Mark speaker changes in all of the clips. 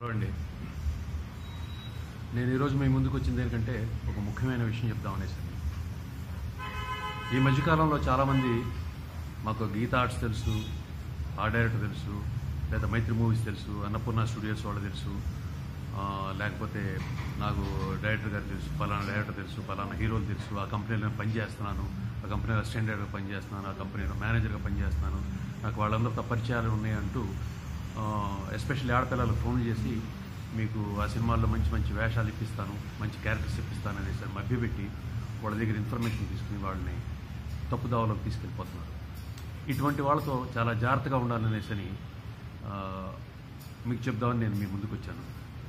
Speaker 1: అండి నేను ఈరోజు మీ ముందుకు వచ్చింది ఏంటంటే ఒక ముఖ్యమైన విషయం చెప్దాం అనేసి ఈ మధ్యకాలంలో చాలామంది మాకు గీతా ఆర్ట్స్ తెలుసు ఆ డైరెక్టర్ తెలుసు లేదా మైత్రి మూవీస్ తెలుసు అన్నపూర్ణ స్టూడియోస్ వాళ్ళు తెలుసు ఆ, లేకపోతే నాకు డైరెక్టర్ గారు తెలుసు పలానా డైరెక్టర్ తెలుసు పలానా హీరోలు తెలుసు ఆ కంపెనీలో నేను పనిచేస్తున్నాను ఆ కంపెనీలో అసిస్టెంట్ డైరెక్టర్గా పనిచేస్తున్నాను ఆ కంపెనీలో మేనేజర్గా పనిచేస్తున్నాను నాకు వాళ్ళందరితో పరిచయాలు ఉన్నాయి అంటూ ఎస్పెషల్లీ ఆడపిల్లలకు ఫోన్ చేసి మీకు ఆ సినిమాల్లో మంచి మంచి వేషాలు ఇప్పిస్తాను మంచి క్యారెక్టర్స్ ఇప్పిస్తాను అనేసి మభ్యపెట్టి వాళ్ళ దగ్గర ఇన్ఫర్మేషన్ తీసుకుని వాళ్ళని తప్పుదావలోకి తీసుకెళ్ళిపోతున్నారు ఇటువంటి వాళ్ళతో చాలా జాగ్రత్తగా ఉండాలనేసి అని, ఆ, మీకు చెప్దామని నేను మీ ముందుకు వచ్చాను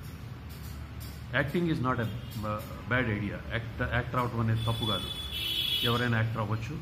Speaker 1: acting is not a bad idea act actor అవటం అనేది తప్పు కాదు ఎవరైనా యాక్టర్ అవ్వచ్చు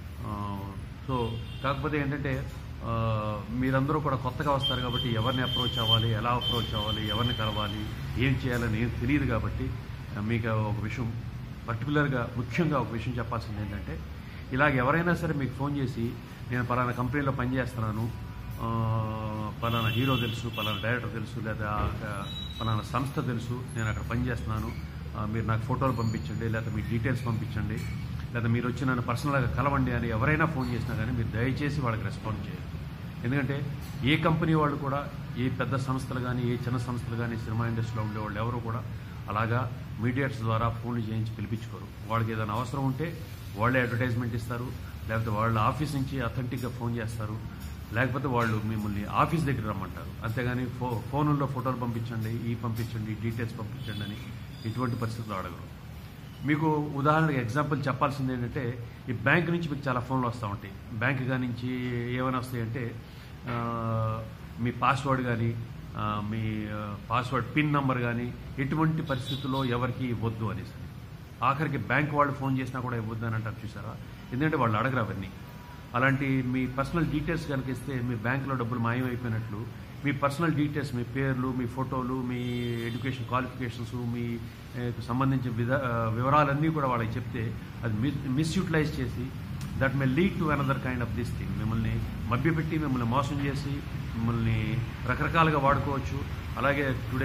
Speaker 1: సో కాకపోతే ఏంటంటే ఆ, మీరందరూ కూడా కొత్తగా వస్తారు కాబట్టి ఎవరిని అప్రోచ్ అవ్వాలి ఎలా అప్రోచ్ అవ్వాలి ఎవరిని కలవాలి ఏం చేయాలని ఏం తెలియదు కాబట్టి ఆ, మీకు ఒక విషయం పర్టికులర్గా ముఖ్యంగా ఒక విషయం చెప్పాల్సింది ఏంటంటే ఇలాగ ఎవరైనా సరే మీకు ఫోన్ చేసి నేను పలానా కంపెనీలో పనిచేస్తున్నాను ఆ, పలానా హీరో తెలుసు పలానా డైరెక్టర్ తెలుసు లేదా ఆ, పలానా సంస్థ తెలుసు నేను అక్కడ పనిచేస్తున్నాను ఆ, మీరు నాకు ఫోటోలు పంపించండి లేదా మీ డీటెయిల్స్ పంపించండి లేదా మీరు వచ్చి నన్ను పర్సనల్గా కలవండి అని ఎవరైనా ఫోన్ చేసినా కానీ మీరు దయచేసి వాళ్ళకి రెస్పాండ్ చేయాలి ఎందుకంటే ఏ కంపెనీ వాళ్ళు కూడా ఏ పెద్ద సంస్థలు కానీ ఏ చిన్న సంస్థలు కానీ సినిమా ఇండస్ట్రీలో ఉండే వాళ్ళు ఎవరు కూడా అలాగా మీడియాస్ ద్వారా ఫోన్లు చేయించి పిలిపించుకోరు వాళ్ళకి ఏదైనా అవసరం ఉంటే వాళ్ళే అడ్వర్టైజ్మెంట్ ఇస్తారు లేకపోతే వాళ్ళ ఆఫీస్ నుంచి అథెంటిక్గా ఫోన్ చేస్తారు లేకపోతే వాళ్ళు మిమ్మల్ని ఆఫీస్ దగ్గర రమ్మంటారు అంతేగాని ఫో ఫోనుల్లో ఫోటోలు పంపించండి ఈ పంపించండి డీటెయిల్స్ పంపించండి అని ఇటువంటి పరిస్థితులు అడగరు మీకు ఉదాహరణకి ఎగ్జాంపుల్ చెప్పాల్సింది ఏంటంటే ఈ బ్యాంక్ నుంచి మీకు చాలా ఫోన్లు వస్తూ ఉంటాయి బ్యాంక్ కాడి నుంచి ఏమైనా వస్తాయంటే ఆ, మీ పాస్వర్డ్ కానీ ఆ, మీ ఆ, పాస్వర్డ్ పిన్ నంబర్ కానీ ఎటువంటి పరిస్థితుల్లో ఎవరికి ఇవ్వద్దు అనేసి ఆఖరికి బ్యాంక్ వాళ్ళు ఫోన్ చేసినా కూడా ఇవ్వద్దు అని అంటారు చూసారా ఎందుకంటే వాళ్ళు అడగరు అవన్నీ అలాంటి మీ పర్సనల్ డీటెయిల్స్ కనుక ఇస్తే మీ బ్యాంకులో డబ్బులు మాయమైపోయినట్లు మీ పర్సనల్ డీటెయిల్స్ మీ పేర్లు మీ ఫోటోలు మీ ఎడ్యుకేషన్ క్వాలిఫికేషన్స్ మీ ఏ, కు సంబంధించిన విధ ఆ, వివరాలన్నీ కూడా వాళ్ళకి చెప్తే అది మిస్ మిస్యూటిలైజ్ చేసి that may lead to another kind of this thing మిమ్మల్ని మభ్యపెట్టి మిమ్మల్ని మోసం చేసి మిమ్మల్ని రకరకాలుగా వాడుకోవచ్చు అలాగే టుడే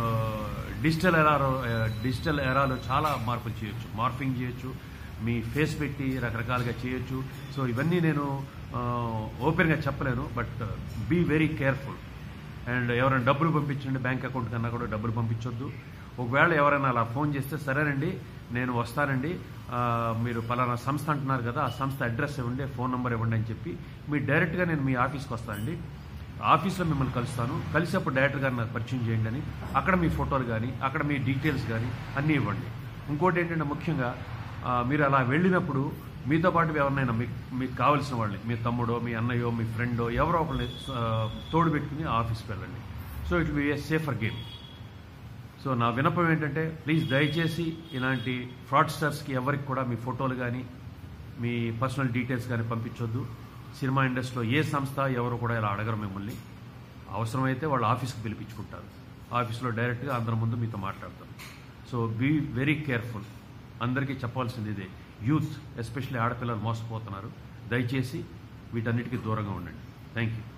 Speaker 1: డిజిటల్ ఎరాలో డిజిటల్ ఎరాలో చాలా మార్పులు చేయొచ్చు మార్ఫింగ్ చేయొచ్చు మీ ఫేస్ పెట్టి రకరకాలుగా చేయొచ్చు సో ఇవన్నీ నేను ఓపెన్గా చెప్పలేను but be very careful and ఎవరైనా డబ్బులు పంపించండి బ్యాంక్ అకౌంట్ కన్నా కూడా డబ్బులు పంపించొద్దు ఒకవేళ ఎవరైనా అలా ఫోన్ చేస్తే సరేనండి నేను వస్తానండి ఆ, మీరు పలానా సంస్థ అంటున్నారు కదా ఆ సంస్థ అడ్రస్ ఇవ్వండి ఫోన్ నెంబర్ ఇవ్వండి అని చెప్పి మీ డైరెక్ట్గా నేను మీ ఆఫీస్కి వస్తానండి ఆఫీస్లో మిమ్మల్ని కలుస్తాను కలిసి అప్పుడు డైరెక్టర్ గారిని నాకు పరిచయం చేయండి అని అక్కడ మీ ఫోటోలు కానీ అక్కడ మీ డీటెయిల్స్ కానీ అన్నీ ఇవ్వండి ఇంకోటి ఏంటంటే ముఖ్యంగా ఆ, మీరు అలా వెళ్ళినప్పుడు మీతో పాటు ఎవరినైనా మీకు మీకు కావాల్సిన వాళ్ళని మీ తమ్ముడో మీ అన్నయ్యో మీ ఫ్రెండో ఎవరో ఒకరిని ఆ, తోడు పెట్టుకుని ఆఫీస్కి వెళ్ళండి so it be a safer game so నా వినపం ఏంటంటే ప్లీజ్ దయచేసి ఇలాంటి ఫ్రాడ్స్టర్స్కి ఎవరికి కూడా మీ ఫోటోలు కానీ మీ పర్సనల్ డీటెయిల్స్ కానీ పంపించొద్దు సినిమా ఇండస్ట్రీలో ఏ సంస్థ ఎవరు కూడా ఇలా అడగరు మిమ్మల్ని అవసరమైతే వాళ్ళు ఆఫీస్కి పిలిపించుకుంటారు ఆఫీస్లో డైరెక్ట్గా అందరి ముందు మీతో మాట్లాడతారు సో బీ వెరీ కేర్ఫుల్ అందరికీ చెప్పాల్సింది ఇదే యూత్ ఎస్పెషల్లీ ఆడపిల్లలు మోసపోతున్నారు దయచేసి వీటన్నిటికీ దూరంగా ఉండండి థ్యాంక్ యూ